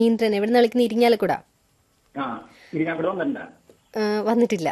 ഇന്ദ്രൻ എവിടെ നിന്ന് വിളിക്കുന്ന ഇരിങ്ങാലക്കുട ആ ഇനി അവിടെ വന്നിട്ടുണ്ട ആ, വന്നിട്ടില്ല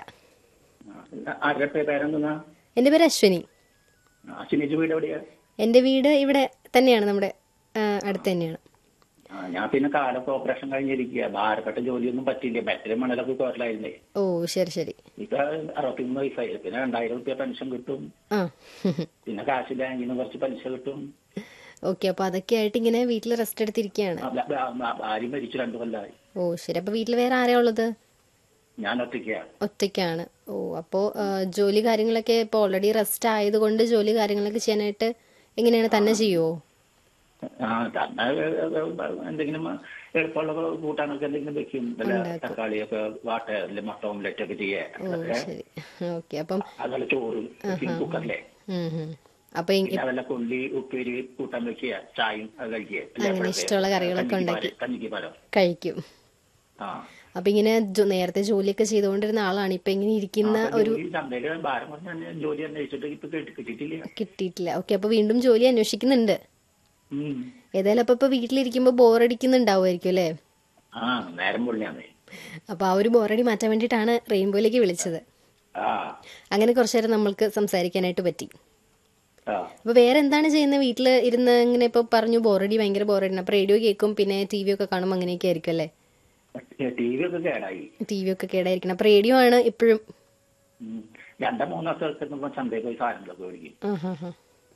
ആരുടെ പേരെന്താ എൻ്റെ പേര് അശ്വനി അശ്വിനിച്ച് വീട് എവിടെയാ എൻ്റെ വീട് ഇവിടെ തന്നെയാണ് നമ്മുടെ ആ, അടുത്ത് തന്നെയാണ് ആ, ഞാൻ പിന്നെ കാലൊക്കെ ഓപ്പറേഷൻ കഴിഞ്ഞിരിക്കുക ഭാരപ്പെട്ട ജോലിയൊന്നും പറ്റില്ല മറ്റേ മണലൊക്കെ കുറലായിരുന്നേ ഓ ശരി ശരി ഇപ്പൊ അറുപത്തിമൂന്ന് വയസ്സായി പിന്നെ രണ്ടായിരം റുപ്യ പെൻഷൻ കിട്ടും ആ പിന്നെ കാശ് ബാങ്കിൽ നിന്ന് കുറച്ച് പലിശ കിട്ടും ഓക്കെ അപ്പോൾ അതൊക്കെ ആയിട്ട് ഇങ്ങനെ വീട്ടിൽ റെസ്റ്റ് എടുത്തിരിക്കുകയാണ് ആ, ഭ- ഭ- ഭ- ഭാര്യ മരിച്ചു രണ്ടു കൊല്ലമായി ഓ ശരി അപ്പോൾ വീട്ടിൽ വേറെ ആരെയാ ഉള്ളത് ഞാൻ ഒറ്റയ്ക്കാ ഒറ്റയ്ക്കാണ് ഓ അപ്പോൾ ജോലി കാര്യങ്ങളൊക്കെ ഇപ്പോൾ ഓൾറെഡി റെസ്റ്റ് ആയതുകൊണ്ട് ജോലി കാര്യങ്ങളൊക്കെ ചെയ്യാനായിട്ട് എങ്ങനെയാണ് തന്നെ ചെയ്യുമോ ആ തന്നെ എന്തെങ്കിലും എളുപ്പമുള്ള കൂട്ടാനൊക്കെ എന്തെങ്കിലും വെക്കും വല്ല തക്കാളിയൊക്കെ വാട്ട അല്ലെ മുട്ട ഓംലെറ്റ് ഒക്കെ ചെയ്യാ ഓ ശരി ഓക്കെ അപ്പം അതുപോലെ ചോറ് വെക്കും കുക്കറിലെ ഉം, ഉം. അപ്പോൾ ഈ- പിന്നെ വല്ല കൊള്ളി ഉപ്പേരി കൂട്ടാൻ വെക്കുക ചായയും അത് കഴിക്കുക അല്ലേ, അങ്ങനെ അപ്പോഴത്തെ ഇഷ്ടമുള്ള കറികളൊക്കെ കഞ്ഞിക്ക് ഉണ്ടാക്കി പാല്, കഞ്ഞിക്ക് പലം കഴിക്കും ആ അപ്പം ഇങ്ങനെ ജോ- നേരത്തെ ജോലിയൊക്കെ ചെയ്തുകൊണ്ടിരുന്ന ആളാണ് ഇപ്പം ഇങ്ങനെ ഇരിക്കുന്ന ഒരു ജോലി ചന്തയില് ഭാരം കുറഞ്ഞ തന്നെ ജോലി അന്വേഷിച്ചിട്ട് ഇപ്പൊ കിട്ടി- കിട്ടിയിട്ടില്ല കിട്ടിയിട്ടില്ല ഓക്കെ അപ്പോൾ വീണ്ടും ജോലി അന്വേഷിക്കുന്നുണ്ട് ഉം. ഏതായാലും അപ്പോൾ ഇപ്പോൾ വീട്ടിലിരിക്കുമ്പോൾ ബോറടിക്കുന്നുണ്ടാവുമായിരിക്കും അല്ലേ ആ നേരം പൊള്ളിയാന്നേ അപ്പോൾ ആ ഒരു ബോറടി മാറ്റാൻ വേണ്ടിയിട്ടാണ് റെയിൻബോയിലേക്ക് വിളിച്ചത് ആ അങ്ങനെ കുറച്ചു നേരം നമ്മൾക്ക് സംസാരിക്കാനായിട്ട് പറ്റി ആ അപ്പോൾ വേറെ എന്താണ് ചെയ്യുന്നത് വീട്ടിൽ ഇരുന്ന് ഇങ്ങനെ ഇപ്പോൾ പറഞ്ഞു ബോറടി ഭയങ്കര ബോറടി അപ്പോൾ റേഡിയോ കേൾക്കും പിന്നെ ടി വി ഒക്കെ കാണും അങ്ങനെയൊക്കെ ആയിരിക്കും അല്ലേ ടി വി ഒക്കെ കേടായി ടി വി ഒക്കെ കേടായിരിക്കണം അപ്പോൾ റേഡിയോ ആണ് ഇപ്പോഴും ഉം. രണ്ടോ മൂന്നോ സ്ഥലത്ത് ചന്തയിൽ പോയി സാധനങ്ങളൊക്കെ മേടിക്കും ആ ഹാ ഹാ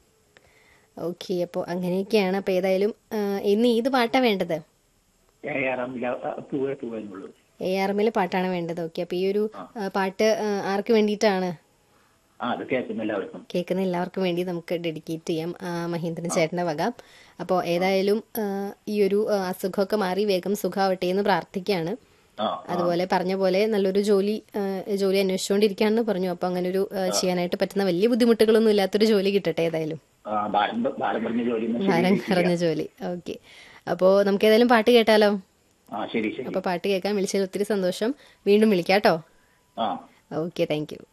ഓക്കെ അപ്പോൾ അങ്ങനെയൊക്കെയാണ് അപ്പോൾ ഏതായാലും ആ, ഇന്ന് ഏത് പാട്ടാണ് വേണ്ടത് ഏറാമില്ല പൂവേ പൂവെന്നുള്ളൂ എ ആർ എമ്മിലെ പാട്ടാണ് വേണ്ടത് ഓക്കെ അപ്പോൾ ഈ ഒരു ആ, പാട്ട് ആ, ആർക്ക് വേണ്ടിയിട്ടാണ് ആ അത് കേൾക്കുന്ന എല്ലാവർക്കും കേൾക്കുന്ന എല്ലാവർക്കും വേണ്ടി നമുക്ക് ഡെഡിക്കേറ്റ് ചെയ്യാം ആ, മഹേന്ദ്രൻ ചേട്ടൻ്റെ വക അപ്പോൾ ഏതായാലും ആ, ഈ ഒരു ആ, അസുഖമൊക്കെ മാറി വേഗം സുഖമാവട്ടെ എന്ന് പ്രാർത്ഥിക്കുകയാണ് ആ അതുപോലെ പറഞ്ഞ പോലെ നല്ലൊരു ജോലി ആ, ജോലി അന്വേഷിച്ചുകൊണ്ടിരിക്കുകയാണെന്ന് പറഞ്ഞു അപ്പോൾ അങ്ങനെ ഒരു ആ, ചെയ്യാനായിട്ട് പറ്റുന്ന വലിയ ബുദ്ധിമുട്ടുകളൊന്നും ഇല്ലാത്തൊരു ജോലി കിട്ടട്ടെ ഏതായാലും ആ, ഭാരം ഭാരം പറഞ്ഞ ജോലി ഒന്നും ഭാരം ശരിയായിട്ടില്ല. കുറഞ്ഞ ജോലി ഓക്കെ അപ്പോൾ നമുക്ക് ഏതായാലും പാട്ട് കേട്ടാലോ ആ ശരി ശരി അപ്പോൾ പാട്ട് കേൾക്കാൻ വിളിച്ചതിൽ ഒത്തിരി സന്തോഷം വീണ്ടും വിളിക്കാം കേട്ടോ ആ ഓക്കെ താങ്ക് യു